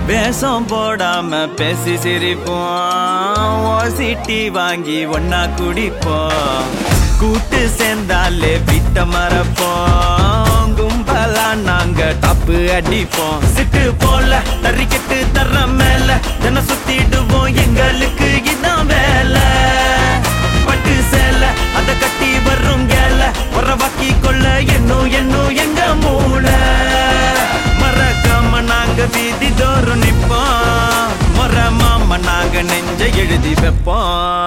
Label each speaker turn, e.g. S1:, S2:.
S1: வேஷம் போடாம பேசி சிரிப்போம் ஓசிட்டி வாங்கி ஒன்னா குடிப்போம் கூட்டு சேர்ந்தாலே விட்ட மறப்போம் கும்பலா நாங்க தப்பு அடிப்போம் சிட்டு போல தறிக்கட்டு தர்ற மேல தின சுத்திடுவோம் எங்களுக்கு இதான் வேலை பட்டு சேல அத கட்டி வரும் கேல உறவாக்கி கொள்ள என்னும் என்னும் எங்க மூளை மறக்காம நாங்க வீதி தோறும் நிப்போம் முறை மாம நாங்க நெஞ்ச எழுதி வைப்போம்